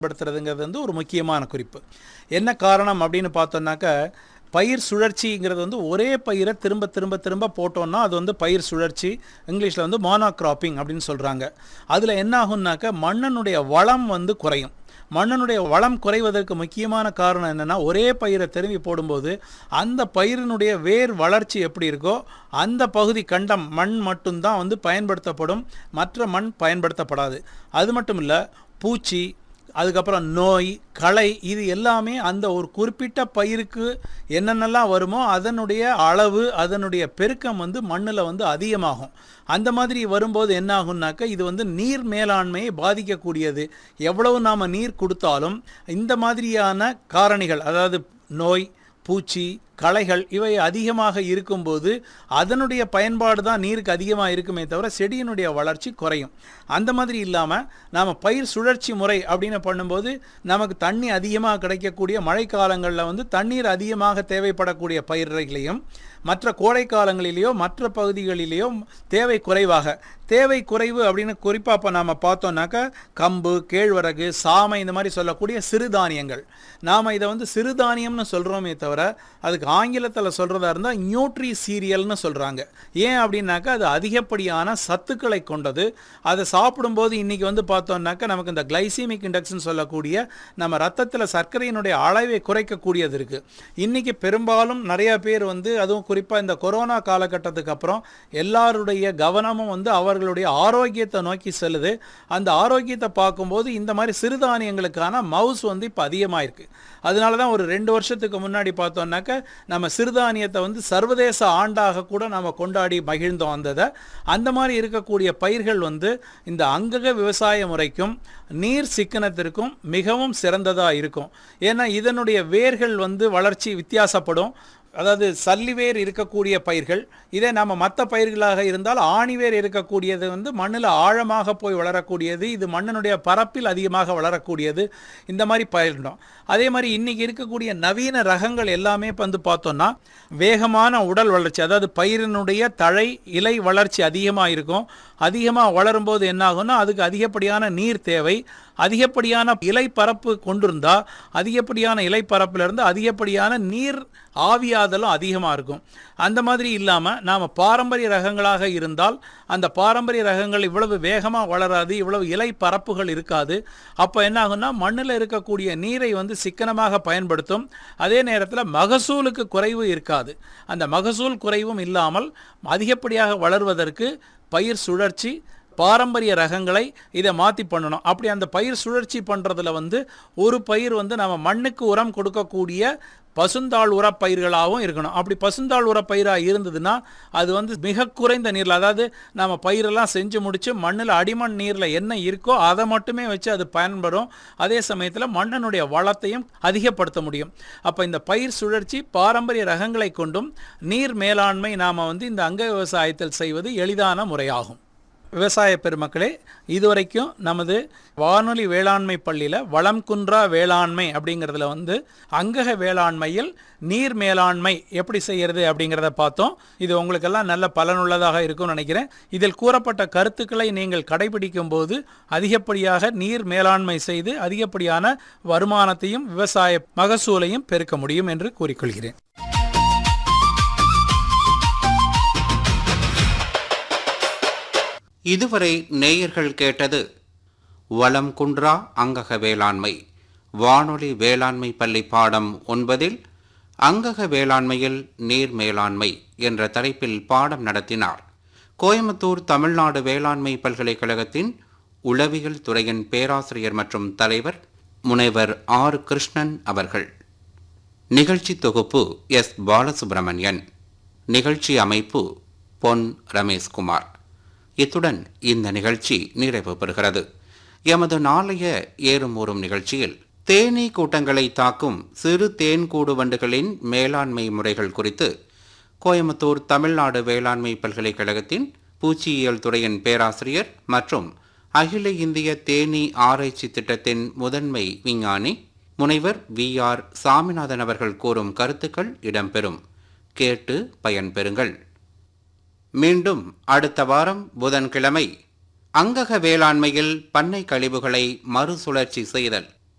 படுத்துறதுங்கிறது வந்து ஒரு முக்கியமான குறிப்பு என்ன காரணம் அப்படின்னு பார்த்தோம்னாக்க பயிர் சுழற்சிங்கிறது வந்து ஒரே பயிரை திரும்ப திரும்ப திரும்ப போட்டோம்னா அது வந்து பயிர் சுழற்சி இங்கிலீஷில் வந்து மோனோக்ராப்பிங் அப்படின்னு சொல்கிறாங்க அதில் என்ன ஆகும்னாக்க மண்ணனுடைய வளம் வந்து குறையும் மண்ணனுடைய வளம் குறைவதற்கு முக்கியமான காரணம் என்னென்னா ஒரே பயிரை திரும்பி போடும்போது அந்த பயிரினுடைய வேர் வளர்ச்சி எப்படி இருக்கோ அந்த பகுதி கண்டம் மண் மட்டும்தான் வந்து பயன்படுத்தப்படும் மற்ற மண் பயன்படுத்தப்படாது அது மட்டும் இல்லை பூச்சி அதுக்கப்புறம் நோய் களை இது எல்லாமே அந்த ஒரு குறிப்பிட்ட பயிருக்கு என்னென்னலாம் வருமோ அதனுடைய அளவு அதனுடைய பெருக்கம் வந்து மண்ணில் வந்து அதிகமாகும் அந்த மாதிரி வரும்போது என்ன ஆகும்னாக்க இது வந்து நீர் மேலாண்மையை பாதிக்கக்கூடியது எவ்வளவு நாம் நீர் கொடுத்தாலும் இந்த மாதிரியான காரணிகள் அதாவது நோய் பூச்சி களைகள் இவை அதிகமாக இருக்கும்போது அதனுடைய பயன்பாடு தான் நீருக்கு அதிகமாக இருக்குமே தவிர செடியினுடைய வளர்ச்சி குறையும் அந்த மாதிரி இல்லாமல் நாம் பயிர் சுழற்சி முறை அப்படின்னு பண்ணும்போது நமக்கு தண்ணி அதிகமாக கிடைக்கக்கூடிய மழைக்காலங்களில் வந்து தண்ணீர் அதிகமாக தேவைப்படக்கூடிய பயிர்களையும் மற்ற கோடை காலங்களிலேயோ மற்ற பகுதிகளிலேயோ தேவை குறைவாக தேவை குறைவு அப்படின்னு குறிப்பாக இப்போ நாம் பார்த்தோம்னாக்கா கம்பு கேழ்வரகு சாமை இந்த மாதிரி சொல்லக்கூடிய சிறுதானியங்கள் நாம் இதை வந்து சிறுதானியம்னு சொல்கிறோமே தவிர அதுக்கு ஆங்கிலத்தில் சொல்கிறதா இருந்தால் நியூட்ரி சீரியல்னு சொல்கிறாங்க ஏன் அப்படின்னாக்கா அது அதிகப்படியான சத்துக்களை கொண்டது அதை சாப்பிடும்போது இன்றைக்கி வந்து பார்த்தோம்னாக்கா நமக்கு இந்த கிளைசிமிக் இண்டெக்ஸ்னு சொல்லக்கூடிய நம்ம ரத்தத்தில் சர்க்கரையினுடைய அளவை குறைக்கக்கூடியது இருக்குது இன்றைக்கி பெரும்பாலும் நிறைய பேர் வந்து அதுவும் குறிப்பாக இந்த கொரோனா காலகட்டத்துக்கு அப்புறம் எல்லாருடைய கவனமும் வந்து அவர்களுடைய ஆரோக்கியத்தை நோக்கி செல்லுது அந்த ஆரோக்கியத்தை பார்க்கும்போது இந்த மாதிரி சிறுதானியங்களுக்கான மவுஸ் வந்து இப்போ அதிகமாக இருக்குது அதனால தான் ஒரு ரெண்டு வருஷத்துக்கு முன்னாடி பார்த்தோம்னாக்க நம்ம சிறுதானியத்தை வந்து சர்வதேச ஆண்டாக கூட நம்ம கொண்டாடி மகிழ்ந்தோம் வந்ததை அந்த மாதிரி இருக்கக்கூடிய பயிர்கள் வந்து இந்த அங்கக விவசாய முறைக்கும் நீர் சிக்கனத்திற்கும் மிகவும் சிறந்ததாக இருக்கும் ஏன்னா இதனுடைய வேர்கள் வந்து வளர்ச்சி வித்தியாசப்படும் அதாவது சல்லிவேர் இருக்கக்கூடிய பயிர்கள் இதே நம்ம மற்ற பயிர்களாக இருந்தால் ஆணிவேர் இருக்கக்கூடியது வந்து மண்ணில் ஆழமாக போய் வளரக்கூடியது இது மண்ணினுடைய பரப்பில் அதிகமாக வளரக்கூடியது இந்த மாதிரி பயிரிடும் அதே மாதிரி இன்றைக்கி இருக்கக்கூடிய நவீன ரகங்கள் எல்லாமே இப்போ வந்து பார்த்தோன்னா வேகமான உடல் வளர்ச்சி அதாவது பயிரினுடைய தழை இலை வளர்ச்சி அதிகமாக இருக்கும் அதிகமாக வளரும்போது என்ன ஆகும்னா அதுக்கு அதிகப்படியான நீர் தேவை அதிகப்படியான இலை பரப்பு கொண்டிருந்தா அதிகப்படியான இலை பரப்பிலிருந்து அதிகப்படியான நீர் ஆவியாதலும் அதிகமாக இருக்கும் அந்த மாதிரி இல்லாமல் நாம் பாரம்பரிய ரகங்களாக இருந்தால் அந்த பாரம்பரிய ரகங்கள் இவ்வளவு வேகமாக வளராது இவ்வளவு இலை பரப்புகள் இருக்காது அப்போ என்ன ஆகும்னா மண்ணில் இருக்கக்கூடிய நீரை வந்து சிக்கனமாக பயன்படுத்தும் அதே நேரத்தில் மகசூலுக்கு குறைவு இருக்காது அந்த மகசூல் குறைவும் இல்லாமல் அதிகப்படியாக வளர்வதற்கு பயிர் சுழற்சி பாரம்பரிய ரகங்களை இதை மாற்றி பண்ணணும் அப்படி அந்த பயிர் சுழற்சி பண்ணுறதுல வந்து ஒரு பயிர் வந்து நம்ம மண்ணுக்கு உரம் கொடுக்கக்கூடிய பசுந்தாள் உரப் பயிர்களாகவும் இருக்கணும் அப்படி பசுந்தாள் உரப் பயிராக இருந்ததுன்னா அது வந்து மிக குறைந்த நீரில் அதாவது நம்ம பயிரெல்லாம் செஞ்சு முடித்து மண்ணில் அடிமண் நீரில் என்ன இருக்கோ அதை மட்டுமே வச்சு அது பயன்படும் அதே சமயத்தில் மண்ணனுடைய வளத்தையும் அதிகப்படுத்த முடியும் அப்போ இந்த பயிர் சுழற்சி பாரம்பரிய ரகங்களை கொண்டும் நீர் மேலாண்மை நாம் வந்து இந்த அங்க விவசாயத்தில் செய்வது எளிதான முறையாகும் விவசாய பெருமக்களே இதுவரைக்கும் நமது வானொலி வேளாண்மை பள்ளியில் வளம் குன்றா வேளாண்மை அப்படிங்கிறதுல வந்து அங்கக வேளாண்மையில் நீர் மேலாண்மை எப்படி செய்யறது அப்படிங்கிறத பார்த்தோம் இது உங்களுக்கெல்லாம் நல்ல பலனுள்ளதாக இருக்கும்னு நினைக்கிறேன் இதில் கூறப்பட்ட கருத்துக்களை நீங்கள் கடைபிடிக்கும் போது அதிகப்படியாக நீர் மேலாண்மை செய்து அதிகப்படியான வருமானத்தையும் விவசாய மகசூலையும் பெருக்க முடியும் என்று கூறிக்கொள்கிறேன் இதுவரை நேயர்கள் கேட்டது வளம் குன்றா அங்கக வேளாண்மை வானொலி வேளாண்மை பள்ளி பாடம் ஒன்பதில் அங்கக வேளாண்மையில் நீர் மேலாண்மை என்ற தலைப்பில் பாடம் நடத்தினார் கோயம்புத்தூர் தமிழ்நாடு வேளாண்மை பல்கலைக்கழகத்தின் உளவியல் துறையின் பேராசிரியர் மற்றும் தலைவர் முனைவர் ஆர் கிருஷ்ணன் அவர்கள் நிகழ்ச்சி தொகுப்பு எஸ் பாலசுப்பிரமணியன் நிகழ்ச்சி அமைப்பு பொன் ரமேஷ்குமார் இத்துடன் இந்த நிகழ்ச்சி நிறைவு பெறுகிறது எமது நாளைய ஏறும் ஊறும் நிகழ்ச்சியில் தேனீ கூட்டங்களை தாக்கும் சிறு தேன்கூடு வண்டுகளின் மேலாண்மை முறைகள் குறித்து கோயம்புத்தூர் தமிழ்நாடு வேளாண்மை பல்கலைக்கழகத்தின் பூச்சியியல் துறையின் பேராசிரியர் மற்றும் அகில இந்திய தேனீ ஆராய்ச்சி திட்டத்தின் முதன்மை விஞ்ஞானி முனைவர் வி ஆர் சாமிநாதன் அவர்கள் கூறும் கருத்துக்கள் இடம்பெறும் கேட்டு பயன்பெறுங்கள் மீண்டும் அடுத்த வாரம் புதன்கிழமை அங்கக வேளாண்மையில் பண்ணை கழிவுகளை மறுசுழற்சி செய்தல்